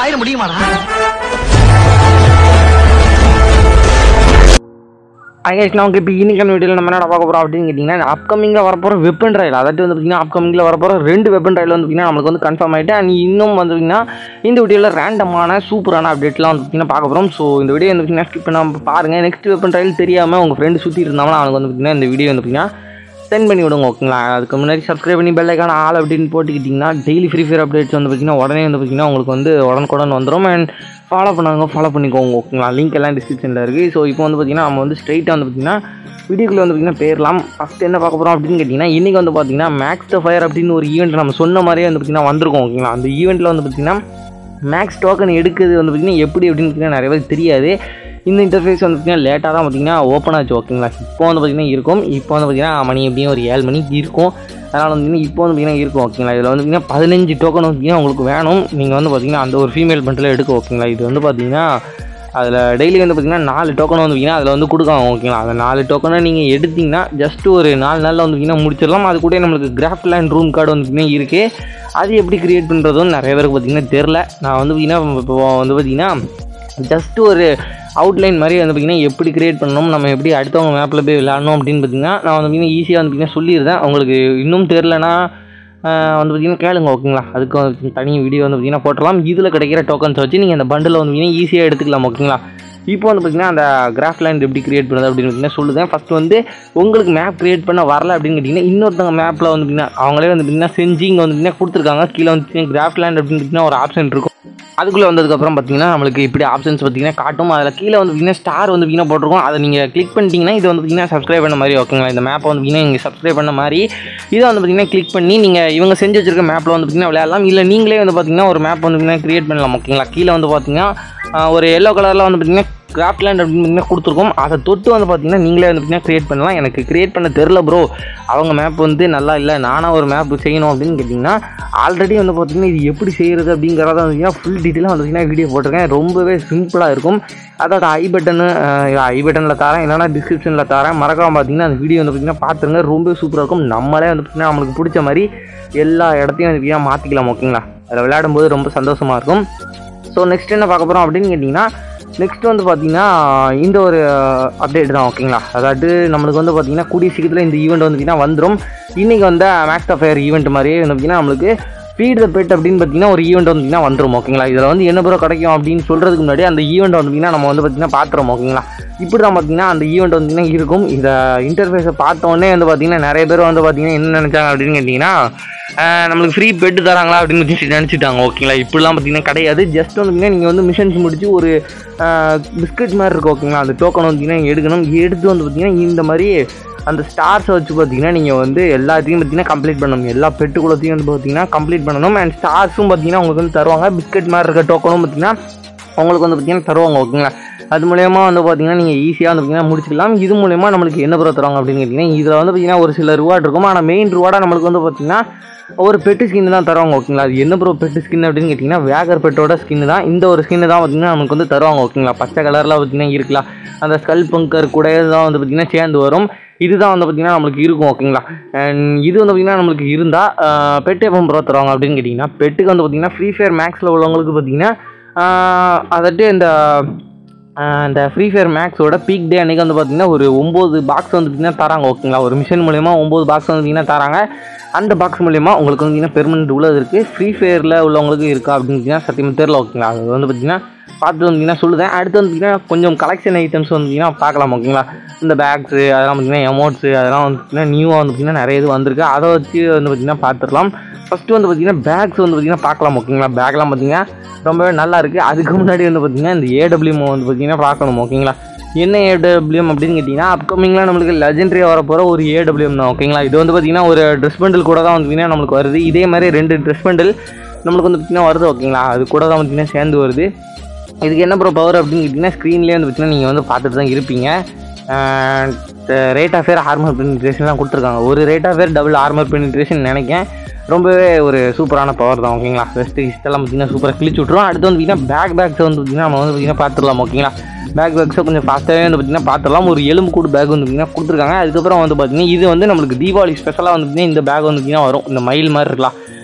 ஆயிட முடியுமாடா ஐஸ் நான் இப்போ இன்னைக்கான வீடியோவில் நம்ம என்ன பார்க்க போகிறோம் அப்படின்னு கேட்டிங்கன்னா அப்கமிங்கில் வரப்போகிற வெப்பன் ட்ரையல் அதாவது வந்து பார்த்திங்கன்னா அப்கமிங்கில் வரப்போகிற ரெண்டு வெப்பன் ட்ரையல் வந்து பார்த்திங்கன்னா நம்மளுக்கு வந்து கன்ஃபார்ம் ஆகிட்டு அண்ட் இன்னும் வந்து பார்த்திங்கன்னா இந்த வீடியோவில் ரேண்டமான சூப்பரான அப்டேட்லாம் வந்து பார்த்திங்கன்னா பார்க்க போகிறோம் ஸோ இந்த வீடியோ வந்து பார்த்திங்கன்னா ஸ்கிப் பண்ணாமல் பாருங்கள் நெக்ஸ்ட் வெப்பன் ட்ரையல் தெரியாமல் உங்கள் ஃப்ரெண்டு சுற்றி இருந்தாங்கன்னா அவனுக்கு வந்து பார்த்திங்கன்னா இந்த வீடியோ வந்து பார்த்திங்கன்னா சென்ட் பண்ணி விடுங்க ஓகேங்களா அதுக்கு முன்னாடி சப்ஸ்கிரைப் பண்ணி பெல்லைக்கான ஆள் அப்படின்னு போட்டுக்கிட்டிங்கன்னா டெய்லி ஃப்ரீ ஃபயர் அப்டேட்ஸ் வந்து பார்த்திங்கன்னா உடனே வந்து பார்த்திங்கன்னா உங்களுக்கு வந்து உடனுக்குடன் வந்துடும் அண்ட் ஃபாலோ பண்ணாங்க ஃபாலோ பண்ணிக்கோங்க ஓகேங்களா லிங்க் எல்லாம் டிஸ்கிரிப்ஷனில் இருக்குது ஸோ இப்போ வந்து பார்த்திங்கன்னா நம்ம வந்து ஸ்ட்ரைட்டாக வந்து பார்த்திங்கன்னா வீடியோக்குள்ளே வந்து பார்த்திங்கன்னா பேரலாம் ஃபஸ்ட் என்ன பார்க்க போகிறோம் அப்படின்னு கேட்டிங்கன்னா இன்றைக்கி வந்து பார்த்திங்கன்னா மேக்ஸ் த ஃபயர் அப்படின்னு ஒரு ஈவெண்ட் நம்ம சொன்ன மாதிரியே வந்து பார்த்திங்கன்னா வந்திருக்கோம் ஓகேங்களா அந்த ஈவெண்ட்டில் வந்து பார்த்திங்கன்னா மேக்ஸ் டோக்கன் எடுக்கிறது வந்து பார்த்திங்கன்னா எப்படி அப்படின்னு பார்த்தீங்கன்னா நிறைய பேருக்கு தெரியாது இந்த இன்டர்ஃபேஸ் வந்து பார்த்திங்கன்னா லேட்டாக தான் பார்த்திங்கன்னா ஓப்பன் ஆச்சு ஓகேங்களா இப்போ வந்து பார்த்திங்கன்னா இருக்கும் இப்போ வந்து பார்த்திங்கன்னா மணி எப்படியும் ஒரு ஏழு மணிக்கு இருக்கும் அதனால் வந்து பார்த்திங்கன்னா இப்போ வந்து பார்த்திங்கன்னா இருக்கும் ஓகேங்களா இதில் வந்து பார்த்திங்கன்னா பதினஞ்சு டோக்கன் வந்து பார்த்திங்கன்னா உங்களுக்கு வேணும் நீங்கள் வந்து பார்த்திங்கன்னா அந்த ஒரு ஃபீமேல் பண்டில் எடுக்க ஓகேங்களா இது வந்து பார்த்திங்கன்னா அதில் டெய்லி வந்து பார்த்திங்கன்னா நாலு டோக்கன் வந்து பார்த்திங்கன்னா அதில் வந்து கொடுக்காங்க ஓகேங்களா அந்த நாலு டோக்கனை நீங்கள் எடுத்திங்கன்னா ஜஸ்ட் ஒரு நாலு நாளில் வந்து பார்த்திங்கன்னா முடிச்சிடலாம் அது கூட நம்மளுக்கு கிராஃப்ட் லேண்ட் ரூம் கார்டு வந்து பார்த்திங்கன்னா இருக்குது அது எப்படி க்ரியேட் பண்ணுறதும் நிறைய பேருக்கு பார்த்திங்கன்னா தெரில நான் வந்து பார்த்திங்கன்னா இப்போ வந்து பார்த்திங்கன்னா ஜஸ்ட் ஒரு அவுட்லைன் மாதிரி வந்து பார்த்திங்கன்னா எப்படி கிரியேட் பண்ணணும் நம்ம எப்படி அடுத்தவங்க மேப்பில் போய் விளையாடணும் அப்படின்னு பார்த்திங்கன்னா நான் வந்து பார்த்திங்கன்னா ஈஸியாக வந்து பார்த்திங்கன்னா சொல்லியிருந்தேன் உங்களுக்கு இன்னும் தெரிலனா வந்து பார்த்திங்கன்னா கேளுங்க ஓகேங்களா அதுக்கு வந்து தனி வீடியோ வந்து பார்த்திங்கன்னா போட்டலாம் இதில் கிடைக்கிற டோக்கன்ஸ் வச்சு நீங்கள் அந்த பண்டில் வந்து பார்த்திங்கன்னா ஈஸியாக எடுத்துக்கலாம் ஓகேங்களா இப்போ வந்து பார்த்திங்கன்னா அந்த கிராஃப் லேண்ட் எப்படி கிரியேட் பண்ணுறது அப்படின்னு பார்த்தீங்கன்னா சொல்லுதேன் ஃபஸ்ட்டு வந்து உங்களுக்கு மேப் கிரியேட் பண்ண வரல அப்படின்னு கேட்டிங்கன்னா இன்னொருத்தவங்க மேப்பில் வந்து பார்த்திங்கன்னா அவங்களே வந்து பார்த்திங்கன்னா செஞ்சு இங்கே வந்து பார்த்திங்கன்னா கொடுத்துருக்காங்க கீழே வந்து கிராஃப் லேண்ட் அப்படின்னு பார்த்திங்கன்னா ஒரு ஆப்ஷன் இருக்கும் அதுக்குள்ளே வந்ததுக்கப்புறம் பார்த்தீங்கன்னா நம்மளுக்கு இப்படி ஆப்ஷன்ஸ் பார்த்தீங்கன்னா காட்டும் அதில் கீழே வந்து பார்த்தீங்கன்னா ஸ்டார் வந்து பார்த்தீங்கன்னா போட்டிருக்கோம் அதை நீங்கள் கிளிக் பண்ணிட்டீங்கன்னா இது வந்து பார்த்தீங்கன்னா சப்ஸ்கிரைப் பண்ண மாதிரி ஓகேங்களா இந்த மேப்பை வந்து பார்த்தீங்கன்னா நீங்கள் சப்ஸ்கிரைப் பண்ண மாதிரி இதை வந்து பார்த்தீங்கன்னா கிளிக் பண்ணி நீங்கள் இவங்க செஞ்சு வச்சிருக்க மேப்பில் வந்து பார்த்தீங்கன்னா விளையாடலாம் இல்லை நீங்களே வந்து பார்த்தீங்கன்னா ஒரு மேப் வந்து பார்த்தீங்கன்னா கிரியேட் பண்ணலாம் ஓகேங்களா கீழே வந்து பார்த்தீங்கன்னா ஆஹ், ஒரு எல்லோ கலரில் வந்து பார்த்தீங்கன்னா கிராஃப்ட்லேண்ட் அப்படின்னு பார்த்தீங்கன்னா கொடுத்துருக்கோம் அதை தொட்டு வந்து பார்த்தீங்கன்னா நீங்களே வந்து பார்த்தீங்கன்னா க்ரியேட் பண்ணலாம் எனக்கு க்ரியேட் பண்ண தெரில ப்ரோ அவங்க மேப் வந்து நல்லா இல்லை நானாக ஒரு மேப் செய்யணும் அப்படின்னு கேட்டிங்கன்னா ஆல்ரெடி வந்து பார்த்தீங்கன்னா இது எப்படி செய்கிறது அப்படிங்கிறத வந்து பார்த்தீங்கன்னா ஃபுல் டீட்டெயிலாக வந்து பார்த்தீங்கன்னா வீடியோ போட்டிருக்கேன் ரொம்பவே சிம்பிளாக இருக்கும் அதோட ஐ பட்டனு ஐ பட்டனில் தரேன் இல்லைனா டிஸ்கிரிப்ஷனில் தரேன் மறக்காம பார்த்தீங்கன்னா அந்த வீடியோ வந்து பார்த்தீங்கன்னா பார்த்துருங்க ரொம்ப சூப்பராக இருக்கும் நம்மளே வந்து பார்த்தீங்கன்னா நம்மளுக்கு பிடிச்ச மாதிரி எல்லா இடத்தையும் வந்து பார்த்தீங்கன்னா மாற்றிக்கலாம் ஓகேங்களா அதில் விளையாடும்போது ரொம்ப சந்தோஷமாக இருக்கும் ஸோ நெக்ஸ்ட் என்ன பார்க்க போகிறோம் அப்படின்னு கேட்டிங்கன்னா நெக்ஸ்ட் வந்து பார்த்தீங்கன்னா இந்த ஒரு அப்டேட் தான் ஓகேங்களா அதாவது நம்மளுக்கு வந்து பார்த்தீங்கன்னா கூடிய சீக்கிரத்தில் இந்த ஈவெண்ட் வந்து பார்த்தீங்கன்னா வந்துடும் இன்றைக்கி வந்து மேக்ஸ் அஃபேர் ஈவெண்ட் மாதிரியே வந்து பார்த்தீங்கன்னா நம்மளுக்கு ஃபீட் த பெட் அப்படின்னு பார்த்தீங்கன்னா ஒரு ஈவெண்ட் வந்து பார்த்தீங்கன்னா வந்துடும் ஓகேங்களா இதில் வந்து என்ன ப்ரோ கிடைக்கும் அப்படின்னு சொல்கிறதுக்கு முன்னாடி அந்த ஈவெண்ட் வந்து பார்த்தீங்கன்னா நம்ம வந்து பார்த்தீங்கன்னா பார்த்துறோம் ஓகேங்களா இப்படி தான் பார்த்தீங்கன்னா அந்த ஈவெண்ட் வந்து பார்த்தீங்கன்னா இருக்கும் இந்த இன்டர்ஃபேஸை பார்த்த உடனே வந்து பார்த்தீங்கன்னா நிறைய பேர் வந்து பார்த்தீங்கன்னா என்ன நினச்சாங்க அப்படின்னு கேட்டிங்கன்னா ஆஹ் நம்மளுக்கு ஃப்ரீ பெட் தராங்களா அப்படின்னு வச்சு நினச்சிட்டாங்க ஓகேங்களா இப்படிலாம் பார்த்தீங்கன்னா கிடையாது ஜஸ்ட் வந்து பார்த்தீங்கன்னா நீங்கள் வந்து மிஷன்ஸ் முடிச்சு ஒரு பிஸ்கட் மாதிரி இருக்கும் ஓகேங்களா அந்த டோக்கன் வந்து பார்த்தீங்கன்னா எடுக்கணும் எடுத்து வந்து பார்த்தீங்கன்னா இந்த மாதிரி அந்த ஸ்டார்ஸை வச்சு பார்த்தீங்கன்னா நீங்கள் வந்து எல்லாத்தையும் பார்த்தீங்கன்னா கம்ப்ளீட் பண்ணணும் எல்லா பெட்டு குளத்தையும் வந்து பார்த்தீங்கன்னா கம்ப்ளீட் பண்ணணும் அண்ட் ஸ்டார்ஸும் பார்த்தீங்கன்னா உங்களுக்கு வந்து தருவாங்க பிஸ்கட் மாதிரி இருக்க டோக்கனும் பார்த்தீங்கன்னா உங்களுக்கு வந்து பார்த்தீங்கன்னா தருவாங்க ஓகேங்களா அது மூலயமா வந்து பார்த்தீங்கன்னா நீங்கள் ஈஸியாக வந்து பார்த்தீங்கன்னா முடிச்சுக்கலாம் இது மூலயமா நம்மளுக்கு என்ன ப்ரோ தருவாங்க அப்படின்னு கேட்டிங்கன்னா இதில் வந்து பார்த்தீங்கன்னா ஒரு சில ரிவார்டு இருக்கும் ஆனால் மெயின் ரிவார்டாக நம்மளுக்கு வந்து பார்த்தீங்கன்னா ஒரு பெட்டு ஸ்கின் தான் தருவாங்க ஓகேங்களா அது என்ன ப்ரோ பெட்டு ஸ்கின் அப்படின்னு கேட்டிங்கன்னா வேகர் பெட்டோட ஸ்கின் தான் இந்த ஒரு ஸ்கின் தான் பார்த்தீங்கன்னா நமக்கு வந்து தருவாங்க ஓகேங்களா பச்சை கலரில் பார்த்தீங்கன்னா இருக்கலாம் அந்த ஸ்கல் பங்கர் கூட தான் வந்து பார்த்தீங்கன்னா சேர்ந்து வரும் இதுதான் வந்து பார்த்தீங்கன்னா நம்மளுக்கு இருக்கும் ஓகேங்களா அண்ட் இது வந்து பார்த்தீங்கன்னா நம்மளுக்கு இருந்தால் பெட்டு எப்போ ப்ரோ தருவாங்க அப்படின்னு கேட்டிங்கன்னா பெட்டுக்கு வந்து பார்த்தீங்கன்னா ஃப்ரீ ஃபயர் மேக்ஸில் உள்ளவங்களுக்கு பார்த்தீங்கன்னா அதாட்டு இந்த ஆஹ் இந்த ஃப்ரீ ஃபயர் மேக்ஸோட பீக் டே அன்றைக்கி வந்து பார்த்தீங்கன்னா ஒரு ஒம்பது பாக்ஸ் வந்து பார்த்தீங்கன்னா தராங்க ஓகேங்களா ஒரு மிஷின் மூலயமா ஒம்பது பாக்ஸ் வந்து பார்த்தீங்கன்னா தராங்க அந்த பாக்ஸ் மூலயமா உங்களுக்கு வந்து பார்த்தீங்கன்னா பெர்மனெண்ட் உள்ளது இருக்குது ஃப்ரீ ஃபயரில் உள்ளவங்களுக்கு இருக்கா அப்படின்னு பார்த்தீங்கன்னா சத்தியமாக தெரியல ஓகேங்களா அது வந்து பார்த்தீங்கன்னா பார்த்து வந்தீங்கன்னா சொல்லுதேன் அடுத்து வந்து பார்த்தீங்கன்னா கொஞ்சம் கலெக்ஷன் ஐட்டம்ஸ் வந்து பார்த்தீங்கன்னா பார்க்கலாம் ஓகேங்களா இந்த பேக்ஸு அதெல்லாம் பார்த்தீங்கன்னா எமௌண்ட்ஸு அதெல்லாம் வந்து பார்த்தீங்கன்னா நியூவாக வந்து பார்த்தீங்கன்னா நிறைய இது வந்திருக்கு அதை வச்சு வந்து பார்த்தீங்கன்னா பார்த்துடலாம் ஃபஸ்ட்டு வந்து பார்த்தீங்கன்னா பேக்ஸ் வந்து பார்த்தீங்கன்னா பார்க்கலாம் ஓகேங்களா பேக்லாம் பார்த்தீங்கன்னா ரொம்பவே நல்லா இருக்குது அதுக்கு முன்னாடி வந்து பார்த்தீங்கன்னா இந்த ஏடபிள்யூஎம் வந்து பார்த்தீங்கன்னா பார்க்கணும் ஓகேங்களா என்ன ஏடபிள்யூஎம் அப்படின்னு கேட்டிங்கன்னா அப்கமிங்லாம் நம்மளுக்கு லெஜெண்டரியாக வரப்போகிற ஒரு ஏடபிள்யூஎம் தான் ஓகேங்களா இது வந்து பார்த்தீங்கன்னா ஒரு ட்ரெஸ் பண்டில் கூட தான் வந்து பார்த்தீங்கன்னா நம்மளுக்கு வருது இதே மாதிரி ரெண்டு ட்ரெஸ் பண்டில் நம்மளுக்கு வந்து பார்த்தீங்கன்னா வருது ஓகேங்களா அது கூட தான் பார்த்தீங்கன்னா சேர்ந்து வருது இதுக்கு என்ன ப்ரோ பவர் அப்படின்னு கேட்டிங்கன்னா ஸ்க்ரீன்லேயே வந்து பார்த்தீங்கன்னா நீங்கள் வந்து பார்த்துட்டு தான் இருப்பீங்க ரேட் ஆஃப் ஃபேர் ஆர்மர் பெனிட்ரேஷன்லாம் கொடுத்துருக்காங்க ஒரு rate of fire double armour penetration நினைக்கேன் ரொம்பவே ஒரு சூப்பரான பவர் தான் ஓகேங்களா வெஸ்ட்டு இஸ்டெல்லாம் பார்த்தீங்கன்னா சூப்பராக கிழிச்சு விட்ருவோம் அடுத்து வந்து பார்த்தீங்கன்னா பேக் பேக்ஸை வந்து பார்த்தீங்கன்னா நம்ம வந்து பார்த்தீங்கன்னா பார்த்துடலாம் ஓகேங்களா பேக் பேக்ஸை கொஞ்சம் ஃபாஸ்ட்டாகவே வந்து பார்த்தீங்கன்னா பார்த்துடலாம் ஒரு எலும்பு கூடு பேக் வந்து பார்த்தீங்கன்னா கொடுத்துருக்காங்க அதுக்கப்புறம் வந்து பார்த்தீங்கன்னா இது வந்து நம்மளுக்கு தீபாவளி ஸ்பெஷலாக வந்து பார்த்தீங்கன்னா இந்த பேக் வந்து பார்த்தீங்கன்னா வரும் இந்த மயில் மாதிரி இருக்கலாம்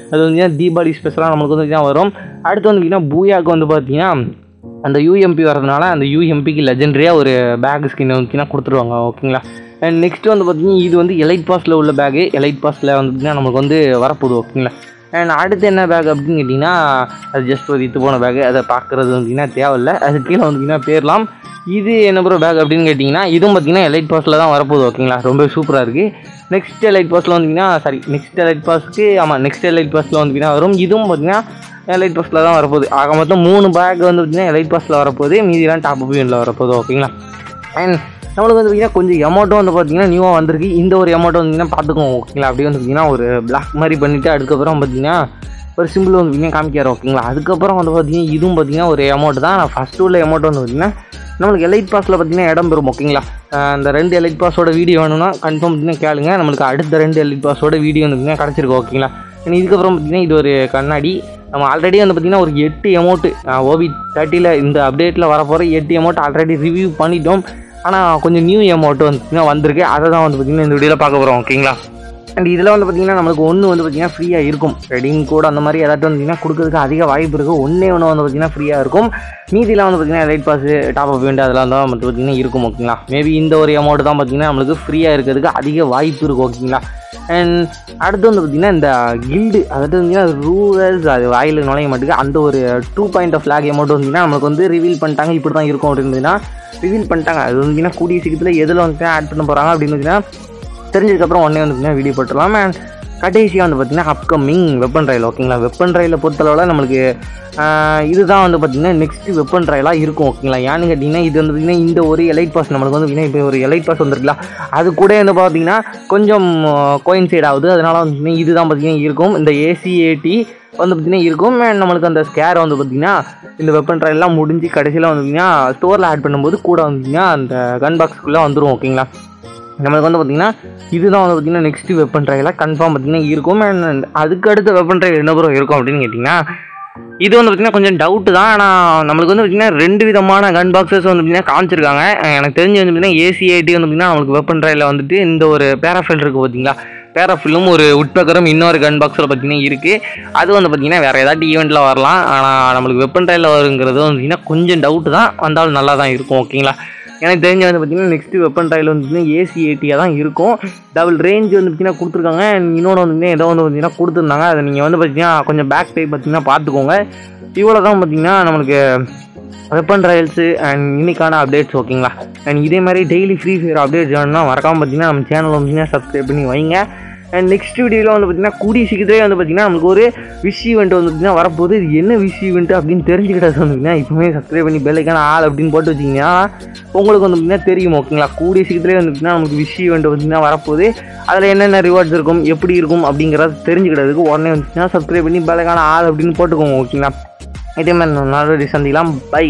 அது வந்து தீபாவளி ஸ்பெஷலாக நம்மளுக்கு வந்து பார்த்தீங்கன்னா வரும் அடுத்து வந்து பார்த்தீங்கன்னா பூயாக்கு வந்து பார்த்தீங்கன்னா அந்த யூஎம்பி வரதுனால அந்த யூஎம்பிக்கு லெஜெண்டரியாக ஒரு பேக் ஸ்கின் வந்துச்சுன்னா கொடுத்துருவாங்க ஓகேங்களா அண்ட் நெக்ஸ்ட் வந்து பார்த்தீங்கன்னா இது வந்து எலைட் பாஸில் உள்ள பேகு எலைட் பாஸில் வந்து பார்த்தீங்கன்னா நமக்கு வந்து வரப்போகுது ஓகேங்களா அண்ட் அடுத்து என்ன பேக் அப்படின்னு கேட்டிங்கன்னா அது ஜஸ்ட் ஒரு இத்து போன பேகு அதை பார்க்குறது வந்துட்டிங்கன்னா தேவையில்லை அது கீழே வந்துட்டிங்கன்னா பேர்லாம் இது என்ன ப்ரோ பேக் அப்படின்னு கேட்டிங்கன்னா இதுவும் பார்த்தீங்கன்னா எலைட் பாஸில் தான் வரப்போகுது ஓகேங்களா ரொம்ப சூப்பராக இருக்குது நெக்ஸ்ட் எலைட் பாஸில் வந்தீங்கன்னா சாரி நெக்ஸ்ட் எலைட் பாஸ்க்கு ஆமாம் நெக்ஸ்ட் எலைட் பாஸில் வந்தீங்கன்னா வரும் இதுவும் பார்த்தீங்கன்னா எலைட் பாஸில் தான் வரப்போகுது ஆக மொத்தம் மூணு பேக் வந்து பார்த்தீங்கன்னா எலைட் பாஸில் வரப்போகுது மீதிலாம் டாப் அப்பியனில் வரப்போகுது ஓகேங்களா அண்ட் நம்மளுக்கு வந்து பார்த்தீங்கன்னா கொஞ்சம் எமௌண்ட்டும் வந்து பார்த்தீங்கன்னா நியூவாக வந்திருக்கு இந்த ஒரு அமௌண்ட் வந்தீங்கன்னா பார்த்துக்கோங்க ஓகேங்களா அப்படியே வந்து பார்த்தீங்கன்னா ஒரு பிளாக் மாதிரி பண்ணிவிட்டு அதுக்கப்புறம் பார்த்தீங்கன்னா ஒரு சிம்பிள் வந்து பார்த்தீங்கன்னா காமிக்காரு ஓகேங்களா அதுக்கப்புறம் வந்து பார்த்தீங்கன்னா இதுவும் பார்த்தீங்கன்னா ஒரு அமௌண்ட் தான் நான் ஃபஸ்ட்டு உள்ள அமௌண்ட் வந்து பார்த்தீங்கன்னா நம்மளுக்கு எலைட் பாஸில் பார்த்தீங்கன்னா இடம் பெறும் ஓகேங்களா அஹ் அந்த ரெண்டு எலைட் பாஸோட வீடியோ வேணும்னா கன்ஃபார்ம் பார்த்தீங்கன்னா கேளுங்க நம்மளுக்கு அடுத்த ரெண்டு எலைட் பாஸோட வீடியோ வந்து பார்த்தீங்கன்னா கிடச்சிருக்கு ஓகேங்களா இனி இதுக்கப்புறம் பார்த்தீங்கன்னா இது ஒரு கண்ணாடி நம்ம ஆல்ரெடி வந்து பார்த்தீங்கன்னா ஒரு எட்டு அமௌண்ட்டு ஓபி தேர்ட்டியில் இந்த அப்டேட்டில் வரப்போகிற எட்டு அமௌண்ட் ஆல்ரெடி ரிவ்யூ பண்ணிட்டோம் ஆனால் கொஞ்சம் நியூ அமௌண்ட் வந்து பார்த்தீங்கன்னா வந்திருக்கு அதை தான் வந்து பார்த்தீங்கன்னா இந்த வீடியோவில் பார்க்க போகிறோம் ஓகேங்களா அண்ட் இதில் வந்து பார்த்தீங்கன்னா நம்மளுக்கு ஒன்று வந்து பார்த்தீங்கன்னா ஃப்ரீயாக இருக்கும் ரெடிங் கூட அந்த மாதிரி ஏதாச்சும் வந்தீங்கன்னா கொடுக்கறதுக்கு அதிக வாய்ப்பு இருக்குது ஒன்றே ஒன்று வந்து பார்த்தீங்கன்னா ஃப்ரீயாக இருக்கும் மீதிலாம் வந்து பார்த்தீங்கன்னா லைட் பாஸ் டாப் அப் வேண்டு அதெல்லாம் தான் வந்து பார்த்தீங்கன்னா இருக்கும் ஓகேங்களா மேபி இந்த ஒரு அமௌண்ட் தான் பார்த்தீங்கன்னா நம்மளுக்கு ஃப்ரீயாக இருக்கிறதுக்கு அதிக வாய்ப்பு இருக்குது ஓகேங்களா அண்ட் அடுத்து வந்து பார்த்தீங்கன்னா இந்த கில்டு அதாவது பார்த்தீங்கன்னா ரூலர்ஸ் அது வாயில் நுழைய மாட்டேங்குது அந்த ஒரு two point of flag amount வந்தீங்கன்னா நம்மளுக்கு வந்து ரிவீல் பண்ணிட்டாங்க இப்படி தான் இருக்கும் அப்படின்னா ரிவீல் பண்ணிட்டாங்க அது வந்து கூடிய சீக்கிரத்தில் எதில் வந்து ஆட் பண்ண போகிறாங்க அப்படின்னு பார்த்தீங்கன்னா தெரிஞ்சதுக்கப்புறம் உடனே வந்து பார்த்தீங்கன்னா வீடியோ போட்டுடலாம் அண்ட் கடைசியாக வந்து பார்த்தீங்கன்னா அப்கமிங் வெப்பன் ட்ரையல் ஓகேங்களா வெப்பன் ட்ரையலை பொறுத்தளவில் நம்மளுக்கு ஆஹ், இதுதான் வந்து பார்த்தீங்கன்னா நெக்ஸ்ட் வெப்பன் ட்ரையலாக இருக்கும் ஓகேங்களா ஏன்னு கேட்டிங்கன்னா இது வந்து பார்த்தீங்கன்னா இந்த ஒரு எலைட் பாஸ் நம்மளுக்கு வந்து பார்த்தீங்கன்னா இப்போ ஒரு எலைட் பாஸ் வந்திருக்குல்ல அது கூட வந்து பார்த்தீங்கன்னா கொஞ்சம் கோயின்சைட் ஆகுது அதனால வந்து பார்த்தீங்கன்னா இதுதான் பார்த்தீங்கன்னா இருக்கும் இந்த ஏசிஏடி வந்து பார்த்தீங்கன்னா இருக்கும் and நம்மளுக்கு அந்த ஸ்கேர் வந்து பார்த்தீங்கன்னா இந்த வெப்பன் ட்ரையல்லாம் முடிஞ்சு கடைசியில் வந்து பார்த்தீங்கன்னா ஸ்டோரில் ஆட் பண்ணும்போது கூட வந்து பார்த்தீங்கன்னா அந்த கன் பாக்ஸ்க்குள்ளே வந்துடும் ஓகேங்களா நம்மளுக்கு வந்து பார்த்தீங்கன்னா இதுதான் வந்து பார்த்தீங்கன்னா நெக்ஸ்ட் வெப்பன் ட்ரையலாக கன்ஃபார்ம் பார்த்தீங்கன்னா இருக்கும் and அதுக்கு அடுத்த வெப்பன் ட்ரையல் என்ன ப்ரோ இருக்கும் அப்படின்னு கேட்டிங்கன்னா இது வந்து பார்த்தீங்கன்னா கொஞ்சம் டவுட்டு தான் ஆனால் நம்மளுக்கு வந்து பார்த்தீங்கன்னா ரெண்டு விதமான கன் பாக்ஸஸ் வந்து பார்த்தீங்கன்னா காமிச்சிருக்காங்க அஹ் எனக்கு தெரிஞ்சு வந்து பார்த்தீங்கன்னா ஏசிஐடி வந்து பார்த்தீங்கன்னா நம்மளுக்கு வெப்பன் ட்ரையில் வந்துட்டு இந்த ஒரு பேராஃபில் இருக்குது பார்த்தீங்களா பேராஃபில்லும் ஒரு உட்பக்கரும் இன்னொரு கன் பாக்ஸில் பார்த்தீங்கன்னா இருக்குது அது வந்து பார்த்தீங்கன்னா வேறு ஏதாட்டி ஈவெண்ட்டில் வரலாம் ஆனால் நம்மளுக்கு வெப்பன் ட்ரையில் வருங்கிறது வந்து பார்த்தீங்கன்னா கொஞ்சம் டவுட்டு தான் வந்தாலும் நல்லா தான் இருக்கும் ஓகேங்களா எனக்கு தெரிஞ்ச வந்து பார்த்தீங்கன்னா நெக்ஸ்ட் வெப்பன் ட்ரையல் வந்து பார்த்தீங்கன்னா ஏசி ஏட்டியாக தான் இருக்கும் டபுள் ரேஞ்ச் வந்து பார்த்தீங்கன்னா கொடுத்துருக்காங்க and இன்னொன்று வந்து பார்த்தீங்கன்னா ஏதோ வந்து பார்த்தீங்கன்னா கொடுத்துருந்தாங்க அதை நீங்கள் வந்து பார்த்தீங்கன்னா கொஞ்சம் பேக் சைட் பார்த்தீங்கன்னா பார்த்துக்கோங்க இவ்வளோ தான் பார்த்தீங்கன்னா நம்மளுக்கு வெப்பன் ட்ரையல்ஸு அண்ட் இன்னைக்கான அப்டேட்ஸ் ஓகேங்களா அண்ட் இதே மாதிரி டெய்லி ஃப்ரீ ஃபயர் அப்டேட்ஸ் வேணும்னா மறக்காமல் பார்த்தீங்கன்னா நம்ம சேனல் வந்து சப்ஸ்கிரைப் பண்ணி வைங்க அண்ட் நெக்ஸ்ட் வீடியோவில் வந்து பார்த்தீங்கன்னா கூடிய சீக்கிரத்திலே வந்து பார்த்தீங்கன்னா நமக்கு ஒரு விஷ் ஈவெண்ட் வந்து பார்த்தீங்கன்னா வரப்போகுது இது என்ன விஷ் ஈவெண்ட் அப்படின்னு தெரிஞ்சுக்கிட்டது வந்து பார்த்தீங்கன்னா இப்போவே சப்ஸ்கிரைப் பண்ணி பெல்லைக்கான ஆள் அப்படின்னு போட்டு வச்சிங்கன்னா உங்களுக்கு வந்து பார்த்தீங்கன்னா தெரியும் ஓகேங்களா கூடிய சீக்கிரத்திலே வந்து பார்த்தீங்கன்னா நமக்கு விஷ் ஈவெண்ட் பார்த்தீங்கன்னா வரப்போகுது அதில் என்னென்ன ரிவார்ட்ஸ் இருக்கும் எப்படி இருக்கும் அப்படிங்கிறத தெரிஞ்சுக்கிட்டதுக்கு உடனே வந்துச்சுன்னா சப்ஸ்கிரைப் பண்ணி பெல்லைக்கான ஆள் அப்படின்னு போட்டுக்கோங்க ஓகேங்களா இதே மாதிரி நம்ம நாலு சந்திக்கலாம் பை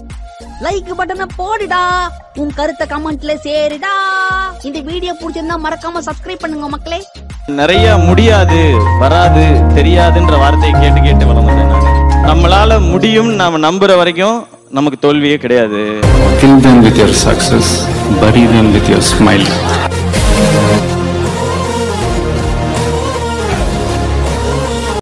லைக் பட்டனை போடுடா உன் கருத்தை கமெண்ட்ல சேருடா இந்த வீடியோ பிடிச்சிருந்தா மறக்காம சப்ஸ்கிரைப் பண்ணுங்க மக்களே நிறைய முடியாது வராது தெரியாதுன்ற வார்த்தையை கேட்டு கேட்டு வளர்ந்தேன் நான் நம்மளால முடியும் நாம நம்புற வரைக்கும் நமக்கு தோல்வியே கிடையாது Kill them with your success, bury them with your smile.